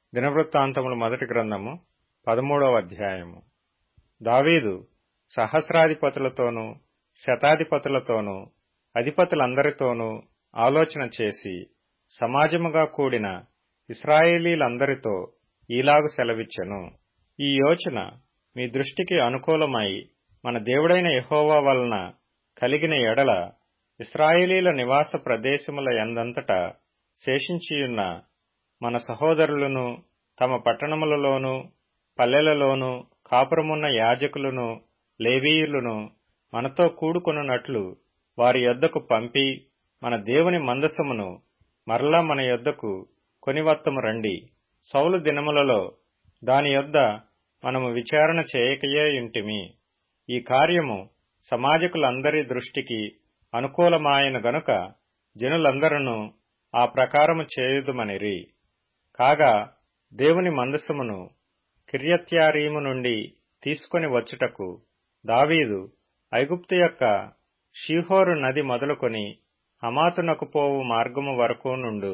దినవృత్తాంతములు మొదటి గ్రంథము పదమూడవ అధ్యాయము దావీదు సహస్రాధిపతులతోనూ శతాధిపతులతోనూ అధిపతులందరితోనూ ఆలోచన చేసి సమాజముగా కూడిన ఇస్రాయేలీలందరితో ఈలాగు సెలవిచ్చెను ఈ యోచన మీ దృష్టికి అనుకూలమై మన దేవుడైన యెహోవా వలన కలిగిన ఎడల ఇస్రాయేలీల నివాస ప్రదేశముల ఎందంతటా శేషించియున్న మన సహోదరులను తమ పట్టణములలోనూ పల్లెలలోనూ కాపురమున్న యాజకులను లేవీయులను మనతో కూడుకొనున్నట్లు వారి యొద్దకు పంపి మన దేవుని మందసమును మరలా మన యొద్దకు కొనివత్తము రండి సౌలు దినములలో దాని యొద్ద మనము విచారణ చేయకయే ఇంటిమి ఈ కార్యము సమాజకులందరి దృష్టికి అనుకూలమాయన గనుక జనులందరూ ఆ ప్రకారము చేయుదుమనిరి కాగా దేవుని మందసమును కిర్యత్యారీము నుండి తీసుకొని వచ్చుటకు దావీదు ఐగుప్తు యొక్క షీహోరు నది మొదలుకొని హమాతునకు పోవు మార్గము వరకు నుండు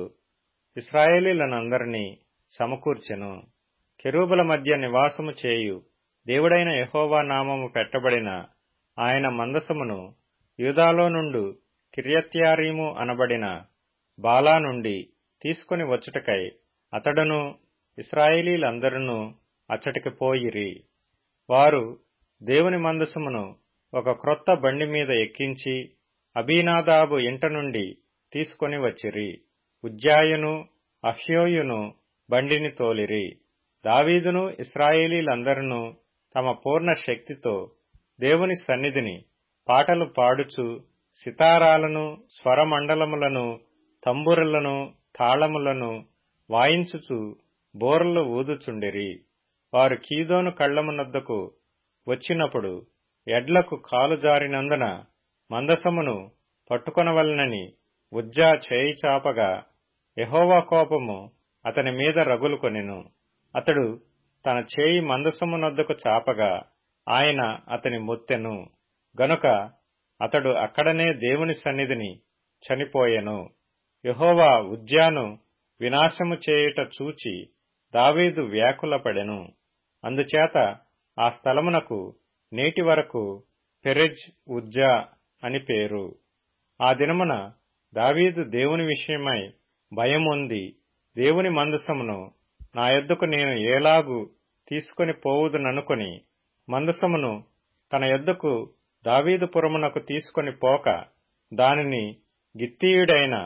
ఇస్రాయేలీలనందరినీ సమకూర్చెను కెరూబుల మధ్య నివాసము చేయు దేవుడైన యహోవా నామము పెట్టబడిన ఆయన మందసమును యూదాలో నుండు కిర్యత్యారీము అనబడిన బాలా నుండి తీసుకుని వచ్చుటకై అతడును ఇస్రాయేలీలందరూ అచ్చటికి పోయిరి వారు దేవుని మందసమును ఒక క్రొత్త బండి మీద ఎక్కించి అబీనాదాబు ఇంట నుండి తీసుకొని వచ్చిరి ఉజ్జాయును అహ్యోయును బండిని తోలిరి దావీదును ఇస్రాయేలీలందరూ తమ పూర్ణ శక్తితో దేవుని సన్నిధిని పాటలు పాడుచు సితారాలను స్వరమండలములను తంబురలను తాళములను వాయించుచు బోర్లు ఊదుచుండిరి వారు కీదోను కళ్లమునద్దకు వచ్చినప్పుడు ఎడ్లకు కాలు జారినందున మందసమును పట్టుకొనవలనని ఉజ్జా చేయి చాపగా యహోవా కోపము అతని మీద రగులుకొనెను అతడు తన చేయి మందసమునొద్దకు చాపగా ఆయన అతని మొత్తెను గనుక అతడు అక్కడనే దేవుని సన్నిధిని చనిపోయెను యహోవా ఉజ్జాను వినాశము చేయుట చూచి దావీదు వ్యాకులపడెను అందుచేత ఆ స్థలమునకు నేటి వరకు పెరెజ్ ఉజ్జా అని పేరు ఆ దినమున దావీదు దేవుని విషయమై భయముంది దేవుని మందసమును నా యొద్దకు నేను ఏలాగు తీసుకొని పోవుదుననుకొని మందసమును తన యొద్దకు దావీదుపురమునకు తీసుకొని పోక దానిని గిత్తీయుడైన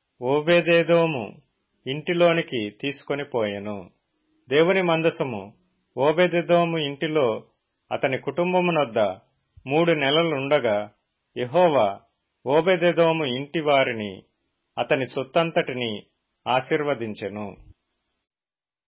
ఓబేదేదోము ఇంటిలోనికి తీసుకొని పోయెను దేవుని మందసము ఓబెదెదోము ఇంటిలో అతని కుటుంబమునొద్ద మూడు నెలలుండగా యహోవా ఓబెదెదోము ఇంటి వారిని అతని సొత్తంతటిని ఆశీర్వదించెను